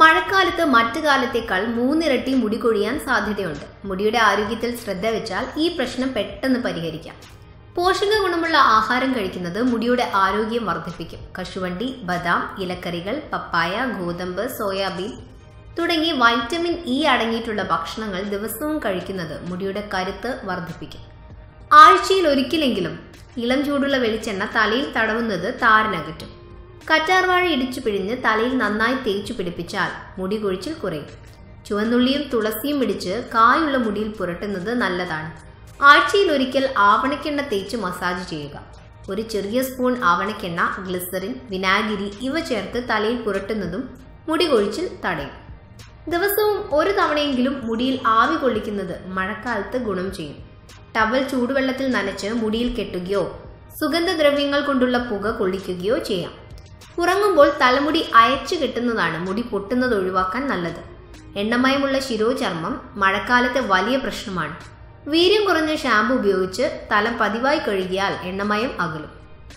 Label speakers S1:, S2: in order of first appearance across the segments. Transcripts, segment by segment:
S1: മഴക്കാലത്ത് മറ്റു കാലത്തേക്കാൾ മൂന്നിരട്ടി മുടി കൊഴിയാൻ സാധ്യതയുണ്ട് മുടിയുടെ ആരോഗ്യത്തിൽ ശ്രദ്ധ വെച്ചാൽ ഈ പ്രശ്നം പെട്ടെന്ന് പരിഹരിക്കാം പോഷക ഗുണമുള്ള ആഹാരം കഴിക്കുന്നത് മുടിയുടെ ആരോഗ്യം വർദ്ധിപ്പിക്കും കശുവണ്ടി ബദാം ഇലക്കറികൾ പപ്പായ ഗോതമ്പ് സോയാബീൻ തുടങ്ങി വൈറ്റമിൻ ഇ അടങ്ങിയിട്ടുള്ള ഭക്ഷണങ്ങൾ ദിവസവും കഴിക്കുന്നത് മുടിയുടെ കരുത്ത് വർദ്ധിപ്പിക്കും ആഴ്ചയിൽ ഒരിക്കലെങ്കിലും ഇളം ചൂടുള്ള വെളിച്ചെണ്ണ തലയിൽ തടവുന്നത് താരനകറ്റും കറ്റാർവാഴ ഇടിച്ചു പിഴിഞ്ഞ് തലയിൽ നന്നായി തേച്ചു പിടിപ്പിച്ചാൽ മുടി കൊഴിച്ചിൽ കുറയും ചുവന്നുള്ളിയും തുളസിയും ഇടിച്ച് കായുള്ള മുടിയിൽ പുരട്ടുന്നത് നല്ലതാണ് ആഴ്ചയിൽ ഒരിക്കൽ ആവണക്കെണ്ണ തേച്ച് മസാജ് ചെയ്യുക ഒരു ചെറിയ സ്പൂൺ ആവണക്കെണ്ണ ഗ്ലിസറിൻ വിനാഗിരി ഇവ ചേർത്ത് തലയിൽ പുരട്ടുന്നതും മുടി കൊഴിച്ചിൽ തടയും ദിവസവും ഒരു തവണയെങ്കിലും മുടിയിൽ ആവി കൊള്ളിക്കുന്നത് മഴക്കാലത്ത് ഗുണം ചെയ്യും ടവൽ ചൂടുവെള്ളത്തിൽ നനച്ച് മുടിയിൽ കെട്ടുകയോ സുഗന്ധദ്രവ്യങ്ങൾ കൊണ്ടുള്ള പുക കൊള്ളിക്കുകയോ ചെയ്യാം ഉറങ്ങുമ്പോൾ തലമുടി അയച്ചു കെട്ടുന്നതാണ് മുടി പൊട്ടുന്നത് ഒഴിവാക്കാൻ നല്ലത് എണ്ണമയമുള്ള ശിരോചർമ്മം മഴക്കാലത്തെ വലിയ പ്രശ്നമാണ് വീര്യം കുറഞ്ഞ ഷാമ്പു ഉപയോഗിച്ച് തല പതിവായി കഴുകിയാൽ എണ്ണമയം അകലും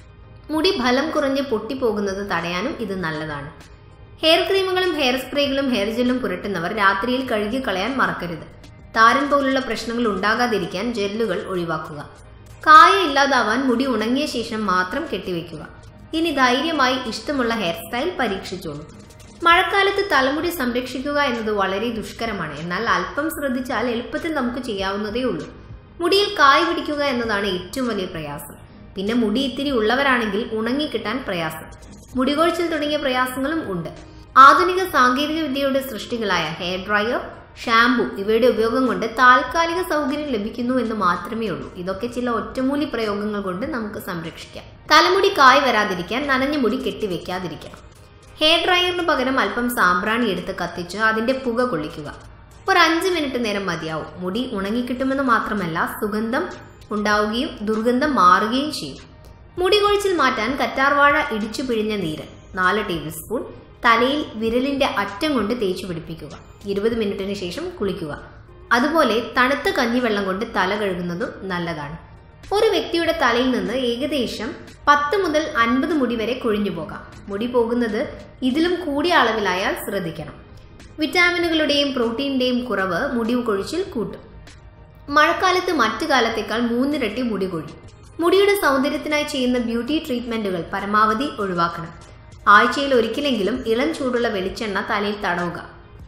S1: മുടി ഫലം കുറഞ്ഞ് പൊട്ടിപ്പോകുന്നത് തടയാനും ഇത് നല്ലതാണ് ഹെയർ ക്രീമുകളും ഹെയർ സ്പ്രേകളും ഹെയർ ജെല്ലും പുരട്ടുന്നവർ രാത്രിയിൽ കഴുകി കളയാൻ മറക്കരുത് താരൻ പോലുള്ള പ്രശ്നങ്ങൾ ഉണ്ടാകാതിരിക്കാൻ ജെല്ലുകൾ ഒഴിവാക്കുക കായ ഇല്ലാതാവാൻ മുടി ഉണങ്ങിയ ശേഷം മാത്രം കെട്ടിവെക്കുക ഇനി ധൈര്യമായി ഇഷ്ടമുള്ള ഹെയർ സ്റ്റൈൽ പരീക്ഷിച്ചോളൂ മഴക്കാലത്ത് തലമുടി സംരക്ഷിക്കുക എന്നത് വളരെ ദുഷ്കരമാണ് എന്നാൽ അല്പം ശ്രദ്ധിച്ചാൽ എളുപ്പത്തിൽ നമുക്ക് ചെയ്യാവുന്നതേ ഉള്ളൂ മുടിയിൽ കായ് പിടിക്കുക എന്നതാണ് ഏറ്റവും വലിയ പ്രയാസം പിന്നെ മുടി ഇത്തിരി ഉള്ളവരാണെങ്കിൽ ഉണങ്ങിക്കിട്ടാൻ പ്രയാസം മുടികൊഴിച്ചിൽ തുടങ്ങിയ പ്രയാസങ്ങളും ഉണ്ട് ആധുനിക സാങ്കേതിക വിദ്യയുടെ സൃഷ്ടികളായ ഹെയർ ഡ്രയർ ഷാംപൂ ഇവയുടെ ഉപയോഗം കൊണ്ട് താൽക്കാലിക സൗകര്യം ലഭിക്കുന്നു എന്ന് മാത്രമേ ഉള്ളൂ ഇതൊക്കെ ചില ഒറ്റമൂലി പ്രയോഗങ്ങൾ കൊണ്ട് നമുക്ക് സംരക്ഷിക്കാം തലമുടി കായ് വരാതിരിക്കാൻ നനഞ്ഞ മുടി കെട്ടിവെക്കാതിരിക്കാം ഹെയർ ഡ്രയറിന് പകരം അല്പം സാമ്പ്രാണി എടുത്ത് കത്തിച്ച് അതിന്റെ പുക കൊള്ളിക്കുക ഒരു അഞ്ച് മിനിറ്റ് നേരം മതിയാവും മുടി ഉണങ്ങിക്കിട്ടുമെന്ന് മാത്രമല്ല സുഗന്ധം ഉണ്ടാവുകയും ദുർഗന്ധം മാറുകയും ചെയ്യും മുടി കൊഴിച്ചിൽ മാറ്റാൻ കറ്റാർവാഴ ഇടിച്ചു പിഴിഞ്ഞ നീര് നാല് ടേബിൾ സ്പൂൺ തലയിൽ വിരലിന്റെ അറ്റം കൊണ്ട് തേച്ചു പിടിപ്പിക്കുക ഇരുപത് മിനിറ്റിന് ശേഷം കുളിക്കുക അതുപോലെ തണുത്ത കഞ്ഞിവെള്ളം കൊണ്ട് തല കഴുകുന്നതും നല്ലതാണ് ഒരു വ്യക്തിയുടെ തലയിൽ നിന്ന് ഏകദേശം പത്ത് മുതൽ അൻപത് മുടി വരെ കൊഴിഞ്ഞു പോകാം മുടി പോകുന്നത് ഇതിലും കൂടിയ അളവിലായാൽ ശ്രദ്ധിക്കണം വിറ്റാമിനുകളുടെയും പ്രോട്ടീനിന്റെയും കുറവ് മുടി കൊഴിച്ചിൽ കൂട്ടും മഴക്കാലത്ത് മറ്റു കാലത്തേക്കാൾ മൂന്നിരട്ടി മുടി കൊഴിയും മുടിയുടെ സൗന്ദര്യത്തിനായി ചെയ്യുന്ന ബ്യൂട്ടി ട്രീറ്റ്മെന്റുകൾ പരമാവധി ഒഴിവാക്കണം ആഴ്ചയിൽ ഒരിക്കലെങ്കിലും ഇളം ചൂടുള്ള വെളിച്ചെണ്ണ തലയിൽ തടവുക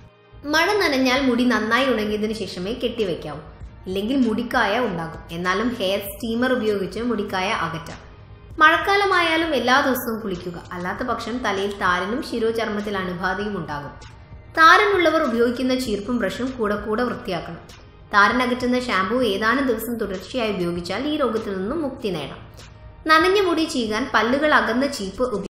S1: മഴ നനഞ്ഞാൽ മുടി നന്നായി ഉണങ്ങിയതിനു ശേഷമേ കെട്ടിവെക്കാവൂ ഇല്ലെങ്കിൽ മുടിക്കായ ഉണ്ടാകും എന്നാലും ഹെയർ സ്റ്റീമർ ഉപയോഗിച്ച് മുടിക്കായ അകറ്റാം മഴക്കാലമായാലും എല്ലാ ദിവസവും കുളിക്കുക അല്ലാത്ത പക്ഷം തലയിൽ താരനും ശിരോചർമ്മത്തിൽ അണുബാധയും ഉണ്ടാകും താരനുള്ളവർ ഉപയോഗിക്കുന്ന ചീർപ്പും ബ്രഷും കൂടെ കൂടെ വൃത്തിയാക്കണം താരനകറ്റുന്ന ഷാമ്പു ഏതാനും ദിവസം തുടർച്ചയായി ഉപയോഗിച്ചാൽ ഈ രോഗത്തിൽ നിന്നും മുക്തി നേടാം നനഞ്ഞ മുടി ചീകാൻ പല്ലുകൾ അകന്ന ചീപ്പ് ഉപയോഗിക്കും